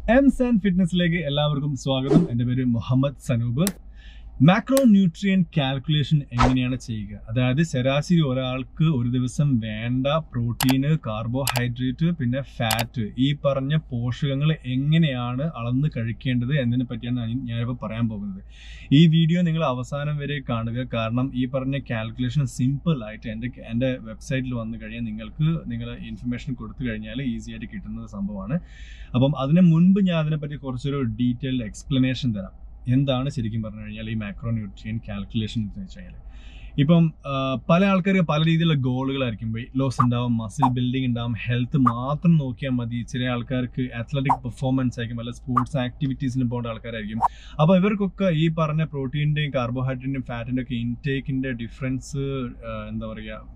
M San ഫിറ്റ്നസ്സിലേക്ക് എല്ലാവർക്കും സ്വാഗതം എൻ്റെ പേര് Muhammad Sanoob macro nutrient calculation എങ്ങനെയാണ് ചെയ്യുക അതായത് ശരാശരി ഒരാൾക്ക് ഒരു ദിവസം വേണ്ട പ്രോട്ടീന് കാർബോഹൈഡ്രേറ്റ് പിന്നെ ഫാറ്റ് ഈ പറഞ്ഞ പോഷകങ്ങൾ എങ്ങനെയാണ് അളന്ന് കഴിക്കേണ്ടത് എന്നതിനെ പറ്റിയാണ് ഞാൻ- ഞാനിപ്പോൾ പറയാൻ പോകുന്നത് ഈ വീഡിയോ നിങ്ങൾ അവസാനം വരെ കാണുക കാരണം ഈ പറഞ്ഞ കാൽക്കുലേഷൻ സിമ്പിൾ ആയിട്ട് എൻ്റെ എൻ്റെ വെബ്സൈറ്റിൽ വന്നു കഴിഞ്ഞാൽ നിങ്ങൾക്ക് നിങ്ങൾ ഇൻഫർമേഷൻ കൊടുത്തു കഴിഞ്ഞാൽ ഈസി ആയിട്ട് കിട്ടുന്ന സംഭവമാണ് അപ്പം അതിന് മുൻപ് ഞാൻ അതിനെപ്പറ്റി കുറച്ചൊരു ഡീറ്റെയിൽഡ് എക്സ്പ്ലനേഷൻ തരാം എന്താണ് ശരിക്കും പറഞ്ഞു കഴിഞ്ഞാൽ ഈ മാക്രോ ന്യൂട്രിയൻ കാൽക്കുലേഷൻ എന്ന് വെച്ച് കഴിഞ്ഞാൽ ഇപ്പം ആ, പല ആൾക്കാർക്ക് പല രീതിയിലുള്ള ഗോളുകളായിരിക്കും വെയിറ്റ് ലോസ് ഉണ്ടാവും മസിൽ ബിൽഡിംഗ് ഉണ്ടാവും ഹെൽത്ത് മാത്രം നോക്കിയാൽ മതി ചില ആൾക്കാർക്ക് അത്ലറ്റിക് പെർഫോമൻസ് ആയിരിക്കും അല്ല സ്പോർട്സ് ആക്ടിവിറ്റീസിന് പോകേണ്ട ആൾക്കാരായിരിക്കും അപ്പോൾ ഇവർക്കൊക്കെ ഈ പറഞ്ഞ പ്രോട്ടീൻ്റെയും കാർബോഹൈഡ്രേറ്റിൻ്റെയും ഫാറ്റിൻ്റെ ഒക്കെ ഇൻടേക്കിൻ്റെ ഡിഫറൻസ് എന്താ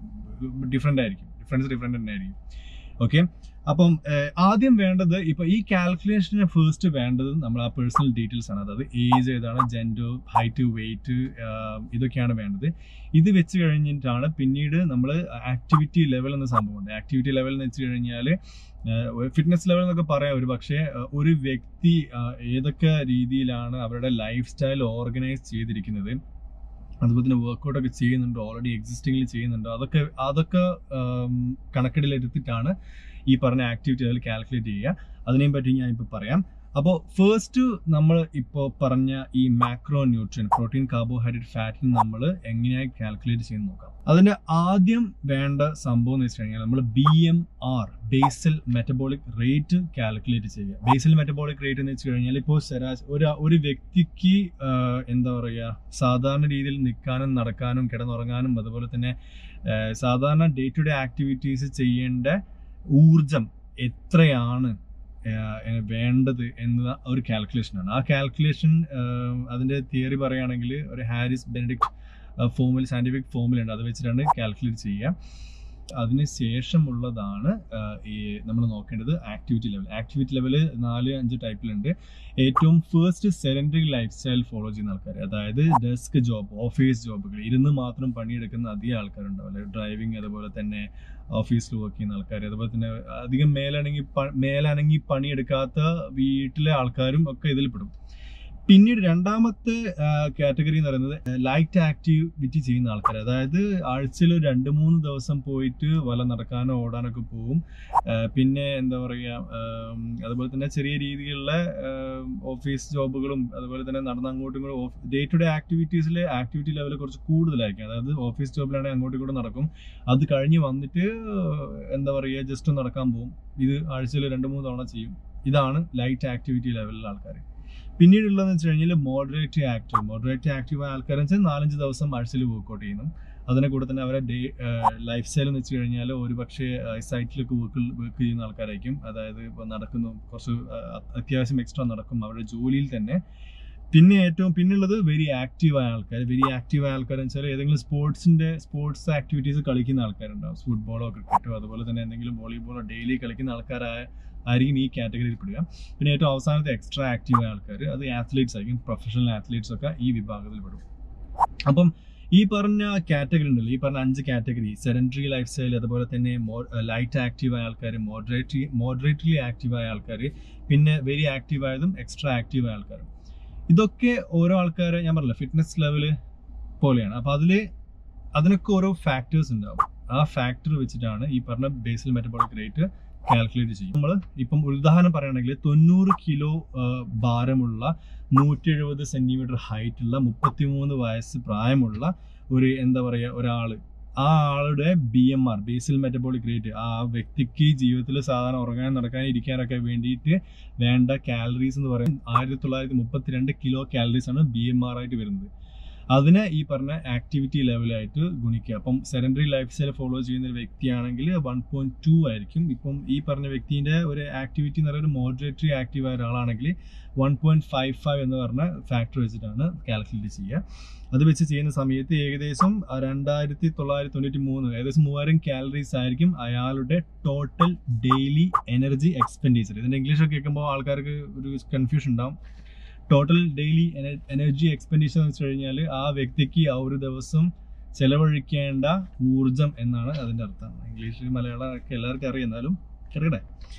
പറയുക ഡിഫറെൻ്റ് ആയിരിക്കും ഡിഫറൻസ് ഡിഫറെൻ്റ് തന്നെ ആയിരിക്കും ഓക്കെ അപ്പം ഏഹ്, ആദ്യം വേണ്ടത് ഇപ്പൊ ഈ കാൽക്കുലേഷന് ഫസ്റ്റ് വേണ്ടത് നമ്മൾ ആ പേഴ്സണൽ ഡീറ്റെയിൽസ് ആണ് അതായത് ഏജ് ഏതാണ് ജെൻഡർ ഹൈറ്റ് വെയിറ്റ് ഇതൊക്കെയാണ് വേണ്ടത് ഇത് വെച്ച് കഴിഞ്ഞിട്ടാണ് പിന്നീട് നമ്മൾ ആക്ടിവിറ്റി ലെവൽ എന്ന സംഭവമുണ്ട് ആക്ടിവിറ്റി ലെവൽ എന്ന് വെച്ച് കഴിഞ്ഞാൽ ഫിറ്റ്നസ് ലെവൽ എന്നൊക്കെ പറയാം ഒരു പക്ഷേ ഏഹ്, ഒരു വ്യക്തി ആഹ്, ഏതൊക്കെ രീതിയിലാണ് അവരുടെ ലൈഫ് സ്റ്റൈൽ ഓർഗനൈസ് ചെയ്തിരിക്കുന്നത് അതുപോലെ തന്നെ വർക്കൗട്ട് ഒക്കെ ചെയ്യുന്നുണ്ടോ ഓൾറെഡി എക്സിസ്റ്റിംഗിൽ ചെയ്യുന്നുണ്ടോ അതൊക്കെ അതൊക്കെ ആം, കണക്കിലെടുത്തിട്ടാണ് ഈ പറഞ്ഞ ആക്ടിവിറ്റി ലെവൽ കാൽക്കുലേറ്റ് ചെയ്യുക അതിനെയും പറ്റി ഞാൻ ഇപ്പോൾ പറയാം അപ്പോൾ ഫസ്റ്റ് നമ്മൾ ഇപ്പോൾ പറഞ്ഞ ഈ മാക്രോ ന്യൂട്രിയൻ പ്രോട്ടീൻ കാർബോഹൈഡ്രേറ്റ് ഫാറ്റിന് നമ്മൾ എങ്ങനെയായി കാൽക്കുലേറ്റ് ചെയ്യുന്ന നോക്കാം അതിന്റെ ആദ്യം വേണ്ട സംഭവം എന്ന് വെച്ച് കഴിഞ്ഞാൽ നമ്മൾ B M R basal metabolic rate calculate ചെയ്യുക ബേസൽ മെറ്റബോളിക് റേറ്റ് എന്ന് വെച്ച് കഴിഞ്ഞാൽ ഇപ്പോൾ ശരാശരി ഒരു ഒരു വ്യക്തിക്ക് ആ, എന്താ പറയുക സാധാരണ രീതിയിൽ നിൽക്കാനും നടക്കാനും കിടന്നുറങ്ങാനും അതുപോലെ തന്നെ ആ, സാധാരണ ഡേ ടു ഡേ ആക്ടിവിറ്റീസ് ചെയ്യേണ്ട ഊർജം എത്രയാണ് ആ, വേണ്ടത് എന്ന ഒരു കാൽക്കുലേഷനാണ് ആ കാൽക്കുലേഷൻ അതിന്റെ തിയറി പറയുകയാണെങ്കിൽ ഒരു ഹാരിസ് ബെനഡിക്ട് ഫോമിൽ സയന്റിഫിക് ഫോമിലുണ്ട് അത് വെച്ചിട്ടാണ് കാൽക്കുലേറ്റ് ചെയ്യുക അതിന് ശേഷമുള്ളതാണ് ആ, ഈ നമ്മൾ നോക്കേണ്ടത് ആക്ടിവിറ്റി ലെവൽ ആക്ടിവിറ്റി ലെവൽ നാല് അഞ്ച് ടൈപ്പിലുണ്ട് ഏറ്റവും first sedentary life style follow ചെയ്യുന്ന ആൾക്കാർ അതായത് ഡെസ്ക് ജോബ് ഓഫീസ് ജോബുകൾ ഇരുന്ന് മാത്രം പണിയെടുക്കുന്ന അധികം ആൾക്കാരുണ്ടാവും അല്ലെ ഡ്രൈവിംഗ് അതുപോലെ തന്നെ ഓഫീസിൽ വർക്ക് ചെയ്യുന്ന ആൾക്കാർ അതുപോലെ തന്നെ അധികം മേലണങ്ങി പ- മേലനങ്ങി പണിയെടുക്കാത്ത വീട്ടിലെ ആൾക്കാരും ഒക്കെ ഇതിൽ പെടും പിന്നീട് രണ്ടാമത്തെ കാറ്റഗറി എന്ന് പറയുന്നത് ലൈറ്റ് ആക്ടിവിറ്റി ചെയ്യുന്ന ആൾക്കാർ അതായത് ആഴ്ചയിൽ ഒരു രണ്ട് മൂന്ന് ദിവസം പോയിട്ട് വല നടക്കാനോ ഓടാനൊക്കെ പോകും ആ, പിന്നെ എന്താ പറയുക ആം, അതുപോലെ തന്നെ ചെറിയ രീതിയിലുള്ള ആം, ഓഫീസ് ജോബുകളും അതുപോലെ തന്നെ നടന്ന് അങ്ങോട്ടും ഇങ്ങോട്ടും ഡേ ടു ഡേ ആക്ടിവിറ്റീസിൽ ആക്ടിവിറ്റി ലെവൽ കുറച്ച് കൂടുതലായിരിക്കും അതായത് ഓഫീസ് ജോബിലാണെങ്കിൽ അങ്ങോട്ടും ഇങ്ങോട്ടും നടക്കും അത് കഴിഞ്ഞ് വന്നിട്ട് എന്താ പറയുക ജസ്റ്റ് ഒന്ന് നടക്കാൻ പോകും ഇത് ആഴ്ചയിൽ രണ്ട് മൂന്ന് തവണ ചെയ്യും ഇതാണ് ലൈറ്റ് ആക്ടിവിറ്റി ലെവലിലുള്ള ആൾക്കാർ പിന്നീടുള്ളതെന്ന് വെച്ച് കഴിഞ്ഞാൽ മോഡറേറ്റ് ആക്റ്റീവ് മോഡറേറ്റ് ആക്റ്റീവ് ആൾക്കാരെന്ന് വെച്ചാൽ നാലഞ്ച് ദിവസം ആഴ്ചയിൽ വർക്കൗട്ട് ചെയ്യുന്നു അതിനെ കൂടെ തന്നെ അവരെ ഡേ ലൈഫ് സ്റ്റൈൽ എന്ന് വെച്ച് കഴിഞ്ഞാൽ ഒരു പക്ഷേ സൈറ്റിലൊക്കെ വർക്ക് വർക്ക് ചെയ്യുന്ന ആൾക്കാരായിരിക്കും അതായത് ഇപ്പോൾ നടക്കുന്നു കുറച്ച് ആ, അത്യാവശ്യം എക്സ്ട്രാ നടക്കും അവരുടെ ജോലിയിൽ തന്നെ പിന്നെ ഏറ്റവും പിന്നുള്ളത് വെരി ആക്റ്റീവായ ആൾക്കാർ വെരി ആക്റ്റീവായ ആൾക്കാർ വെച്ചാൽ ഏതെങ്കിലും സ്പോർട്സിന്റെ സ്പോർട്സ് ആക്ടിവിറ്റീസ് കളിക്കുന്ന ആൾക്കാരുണ്ടാവും ഫുട്ബോളോ ക്രിക്കറ്റോ അതുപോലെ തന്നെ എന്തെങ്കിലും വോളിബോളോ ഡെയിലി കളിക്കുന്ന ആൾക്കാരായ ആയിരിക്കും ഈ കാറ്റഗറിയിൽ പെടുക പിന്നെ ഏറ്റവും അവസാനത്തെ എക്സ്ട്രാ ആക്റ്റീവായ ആൾക്കാർ അത് ആത്ലീറ്റ്സ് ആയിരിക്കും പ്രൊഫഷണൽ ആത്ലീറ്റ്സ് ഒക്കെ ഈ വിഭാഗത്തിൽ പെടും അപ്പം ഈ പറഞ്ഞ കാറ്റഗറി ഉണ്ടല്ലോ ഈ പറഞ്ഞ അഞ്ച് കാറ്റഗറി സെഡൻറ്ററി ലൈഫ് സ്റ്റൈൽ അതുപോലെ തന്നെ ലൈറ്റ് ആക്റ്റീവ് ആയ ആൾക്കാർ മോഡറേറ്റ് മോഡറേറ്റ്ലി ആക്റ്റീവ് ആയ ആൾക്കാർ പിന്നെ വെരി ആക്റ്റീവ് ആയതും എക്സ്ട്രാ ആക്റ്റീവ് ആയ ആൾക്കാരും ഇതൊക്കെ ഓരോ ആൾക്കാരെ ഞാൻ പറഞ്ഞില്ല ഫിറ്റ്നസ് ലെവല് പോലെയാണ് അപ്പൊ അതില് അതിനൊക്കെ ഓരോ ഫാക്ടേഴ്സ് ഉണ്ടാവും ആ ഫാക്ടർ വെച്ചിട്ടാണ് ഈ പറഞ്ഞ ബേസൽ മെറ്റബോളിക് റേറ്റ് കാൽക്കുലേറ്റ് ചെയ്യും നമ്മൾ ഇപ്പം ഒരു ഉദാഹരണം പറയുകയാണെങ്കിൽ തൊണ്ണൂറ് കിലോ ഭാരമുള്ള നൂറ്റി എഴുപത് സെന്റിമീറ്റർ ഹൈറ്റ് ഉള്ള മുപ്പത്തിമൂന്ന് വയസ്സ് പ്രായമുള്ള ഒരു എന്താ പറയുക ഒരാള് ആ ആളുടെ B M R basal metabolic rate ആ വ്യക്തിക്ക് ജീവിതത്തിൽ സാധാരണ ഉറങ്ങാൻ നടക്കാൻ ഇരിക്കാനൊക്കെ വേണ്ടിയിട്ട് വേണ്ട കാലറീസ് എന്ന് പറയുന്നത് ആയിരത്തി തൊള്ളായിരത്തി മുപ്പത്തിരണ്ട് കിലോ കാലറീസ് ആണ് ബി എം ആർ ആയിട്ട് വരുന്നത് അതിനെ ഈ പറഞ്ഞ ആക്ടിവിറ്റി ലെവലായിട്ട് ഗുണിക്കുക അപ്പം സെഡൻഡറി ലൈഫ് സ്റ്റൈൽ ഫോളോ ചെയ്യുന്ന ഒരു വ്യക്തിയാണെങ്കിൽ വൺ പോയിന്റ് ടു ആയിരിക്കും ഇപ്പം ഈ പറഞ്ഞ വ്യക്തിന്റെ ഒരു ആക്ടിവിറ്റി എന്ന് പറയുന്നത് മോഡറേറ്ററി ആക്റ്റീവ് ആയ ഒരാളാണെങ്കിൽ വൺ പോയിന്റ് ഫൈവ് ഫൈവ് എന്ന് പറഞ്ഞ ഫാക്ടർ വെച്ചിട്ടാണ് കാൽക്കുലേറ്റ് ചെയ്യുക അത് വെച്ച് ചെയ്യുന്ന സമയത്ത് ഏകദേശം രണ്ടായിരത്തി തൊള്ളായിരത്തി തൊണ്ണൂറ്റി മൂന്ന് ഏകദേശം മൂവായിരം കാലറീസ് ആയിരിക്കും അയാളുടെ ടോട്ടൽ ഡെയിലി എനർജി എക്സ്പെൻഡിച്ചർ ഇതിന്റെ ഇംഗ്ലീഷ് ഒക്കെ കേൾക്കുമ്പോൾ ആൾക്കാർക്ക് ഒരു കൺഫ്യൂഷൻ ഉണ്ടാവും ടോട്ടൽ ഡെയിലി എനർജി എക്സ്പെൻഡിച്ചർ എന്ന് വെച്ച് കഴിഞ്ഞാൽ ആ വ്യക്തിക്ക് ആ ഒരു ദിവസം ചെലവഴിക്കേണ്ട ഊർജം എന്നാണ് അതിന്റെ അർത്ഥം ഇംഗ്ലീഷ് മലയാളം ഒക്കെ എല്ലാവർക്കും അറിയാം എന്നാലും കിടക്കട്ടെ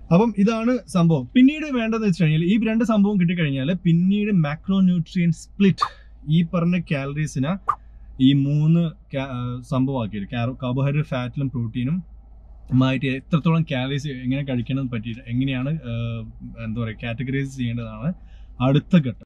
അപ്പം ഇതാണ് സംഭവം പിന്നീട് വേണ്ടതെന്ന് വെച്ച് കഴിഞ്ഞാൽ ഈ രണ്ട് സംഭവം കിട്ടിക്കഴിഞ്ഞാൽ പിന്നീട് മാക്രോ ന്യൂട്രിയൻ സ്പ്ലിറ്റ് ഈ പറഞ്ഞ കാലറീസിനെ ഈ മൂന്ന് ca- ആ, സംഭവമാക്കിയിട്ട് കാർബോഹൈഡ്രേറ്റ് ഫാറ്റിലും പ്രോട്ടീനും മായിട്ട് എത്രത്തോളം കാലറീസ് എങ്ങനെ കഴിക്കണം എന്ന് പറ്റിയിട്ട് എങ്ങനെയാണ് ആ, എന്താ പറയുക കാറ്റഗറൈസ് ചെയ്യേണ്ടതാണ് അടുത്ത ഘട്ടം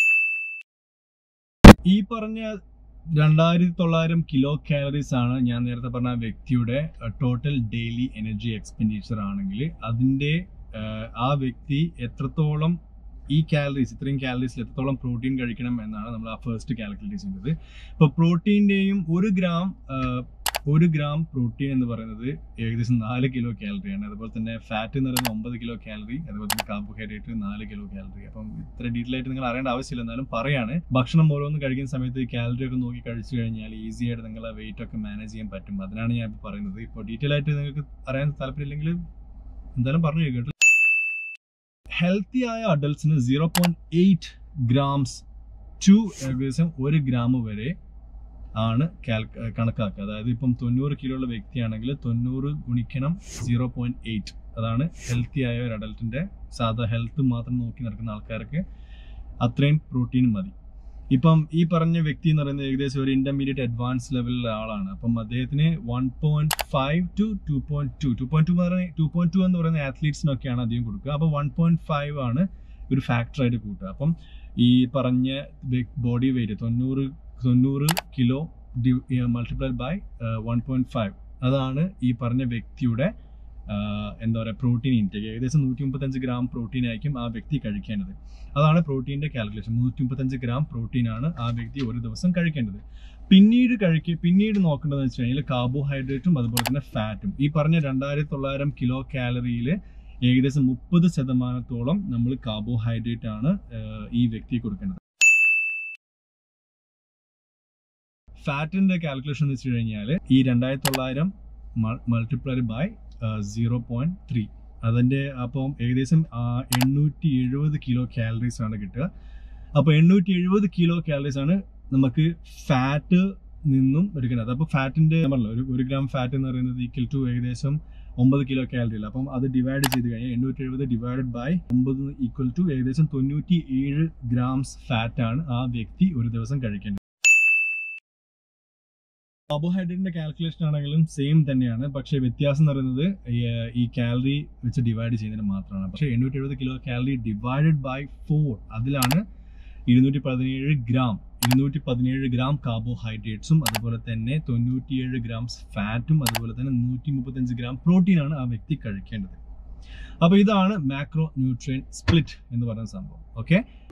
ഈ പറഞ്ഞ രണ്ടായിരത്തി തൊള്ളായിരം കിലോ കാലറീസ് ആണ് ഞാൻ നേരത്തെ പറഞ്ഞ ആ വ്യക്തിയുടെ ടോട്ടൽ ഡെയിലി എനർജി എക്സ്പെൻഡിച്ചർ ആണെങ്കിൽ അതിന്റെ ആ, ആ വ്യക്തി എത്രത്തോളം ഈ കാലറീസ് ഇത്രയും കാലറീസിൽ എത്രത്തോളം പ്രോട്ടീൻ കഴിക്കണം എന്നാണ് നമ്മൾ ആ ഫസ്റ്റ് കാൽക്കുലേറ്റ് ചെയ്യുന്നത് ഇപ്പോൾ പ്രോട്ടീൻ്റെയും ഒരു ഗ്രാം ആ, ഒരു ഗ്രാം പ്രോട്ടീൻ എന്ന് പറയുന്നത് ഏകദേശം നാല് കിലോ കാലറിയാണ് അതുപോലെ തന്നെ ഫാറ്റ് എന്ന് പറയുന്നത് ഒമ്പത് കിലോ കാലറി അതുപോലെ തന്നെ കാർബോഹൈഡ്രേറ്റ് നാല് കിലോ കാലറി അപ്പം ഇത്ര ഡീറ്റെയിൽ ആയിട്ട് നിങ്ങൾ അറിയേണ്ട ആവശ്യമില്ല എന്നാലും പറയാണ് ഭക്ഷണം ഓരോന്ന് കഴിക്കുന്ന സമയത്ത് കാലറി ഒക്കെ നോക്കി കഴിച്ചു കഴിഞ്ഞാൽ ഈസി ആയിട്ട് നിങ്ങളെ വെയിറ്റ് ഒക്കെ മാനേജ് ചെയ്യാൻ പറ്റും അതിനാണ് ഞാൻ ഇപ്പോൾ പറയുന്നത് ഇപ്പോൾ ഡീറ്റെയിൽ ആയിട്ട് നിങ്ങൾക്ക് അറിയാൻ താല്പര്യമില്ലെങ്കിൽ എന്തായാലും പറഞ്ഞു കേട്ടോ ഹെൽത്തി ആയ അഡൽട്സിന് zero point eight grams to ഏകദേശം ഒരു ഗ്രാം വരെ ആണ് കാൽക്ക കണക്കാക്കുക അതായത് ഇപ്പം തൊണ്ണൂറ് കിലോ ഉള്ള വ്യക്തിയാണെങ്കിൽ തൊണ്ണൂറ് ഗുണിക്കണം സീറോ പോയിന്റ് എയ്റ്റ് അതാണ് ഹെൽത്തി ആയ ഒരു അഡൽട്ടിന്റെ സാധാ ഹെൽത്ത് മാത്രം നോക്കി നടക്കുന്ന ആൾക്കാർക്ക് അത്രയും പ്രോട്ടീൻ മതി ഇപ്പം ഈ പറഞ്ഞ വ്യക്തി എന്ന് പറയുന്നത് ഏകദേശം ഒരു ഇന്റർമീഡിയറ്റ് അഡ്വാൻസ് ലെവലിലെ ആളാണ് അപ്പം അദ്ദേഹത്തിന് one point five to two point two two point two പറയുന്ന ടു പോയിന്റ് ടു എന്ന് പറയുന്ന ആത്ലീറ്റ്സിനൊക്കെയാണ് അധികം കൊടുക്കുക അപ്പോൾ വൺ പോയിന്റ് ഫൈവ് ആണ് ഒരു ഫാക്ടറായിട്ട് കൂട്ടുക അപ്പം ഈ പറഞ്ഞ ബോഡി വെയിറ്റ് തൊണ്ണൂറ് തൊണ്ണൂറ് kilo multiplied by one point five അതാണ് ഈ പറഞ്ഞ വ്യക്തിയുടെ ആ, എന്താ പറയുക പ്രോട്ടീൻ ഇൻടേക്ക് ഏകദേശം നൂറ്റി മുപ്പത്തഞ്ച് ഗ്രാം പ്രോട്ടീൻ ആയിരിക്കും ആ വ്യക്തി കഴിക്കേണ്ടത് അതാണ് പ്രോട്ടീൻ്റെ കാൽക്കുലേഷൻ നൂറ്റി മുപ്പത്തഞ്ച് ഗ്രാം പ്രോട്ടീൻ ആണ് ആ വ്യക്തി ഒരു ദിവസം കഴിക്കേണ്ടത് പിന്നീട് കഴിക്കുക പിന്നീട് നോക്കേണ്ടതെന്ന് വെച്ച് കഴിഞ്ഞാൽ കാർബോഹൈഡ്രേറ്റും അതുപോലെ തന്നെ ഫാറ്റും ഈ പറഞ്ഞ രണ്ടായിരത്തി തൊള്ളായിരം കിലോ കാലറിയിൽ ഏകദേശം മുപ്പത് ശതമാനത്തോളം നമ്മൾ കാർബോഹൈഡ്രേറ്റ് ആണ് ആ, ഈ വ്യക്തിക്ക് കൊടുക്കേണ്ടത് ഫാറ്റിന്റെ കാൽക്കുലേഷൻ എന്ന് വെച്ച് കഴിഞ്ഞാൽ ഈ രണ്ടായിരത്തി തൊള്ളായിരം multiplied by zero point three അതിന്റെ അപ്പം ഏകദേശം ആ, എണ്ണൂറ്റി എഴുപത് കിലോ കാലറീസ് ആണ് കിട്ടുക അപ്പോൾ എണ്ണൂറ്റി എഴുപത് കിലോ കാലറീസ് ആണ് നമുക്ക് ഫാറ്റ് നിന്നും എടുക്കുന്നത് അപ്പോൾ ഫാറ്റിന്റെ പറഞ്ഞല്ലോ ഒരു ഒരു ഗ്രാം ഫാറ്റ് എന്ന് പറയുന്നത് ഈക്വൽ ടു ഏകദേശം ഒമ്പത് കിലോ കാലറി അല്ല അപ്പം അത് ഡിവൈഡ് ചെയ്ത് കഴിഞ്ഞാൽ എണ്ണൂറ്റി എഴുപത് ഡിവൈഡഡ് ബൈ ഒമ്പത് ഈക്വൽ ടു ഏകദേശം തൊണ്ണൂറ്റി ഏഴ് ഗ്രാംസ് ഫാറ്റ് ആണ് ആ വ്യക്തി ഒരു ദിവസം കഴിക്കേണ്ടത് കാർബോഹൈഡ്രേറ്റിന്റെ കാൽക്കുലേഷൻ ആണെങ്കിലും സെയിം തന്നെയാണ് പക്ഷേ വ്യത്യാസം എന്ന് പറയുന്നത് ഈ- ഈ കാലറി വെച്ച് ഡിവൈഡ് ചെയ്യുന്നതിന് മാത്രമാണ് പക്ഷേ എണ്ണൂറ്റി എഴുപത് kilo calorie divided by four അതിലാണ് ഇരുന്നൂറ്റി പതിനേഴ് ഗ്രാം ഇരുന്നൂറ്റി പതിനേഴ് ഗ്രാം കാർബോഹൈഡ്രേറ്റ്സും അതുപോലെ തന്നെ തൊണ്ണൂറ്റിയേഴ് ഗ്രാംസ് ഫാറ്റും അതുപോലെ തന്നെ നൂറ്റി മുപ്പത്തഞ്ച് ഗ്രാം പ്രോട്ടീനാണ് ആ വ്യക്തി കഴിക്കേണ്ടത് അപ്പോൾ ഇതാണ് മാക്രോ ന്യൂട്രിയൻ സ്പ്ലിറ്റ് എന്ന് പറയുന്ന സംഭവം ഓക്കെ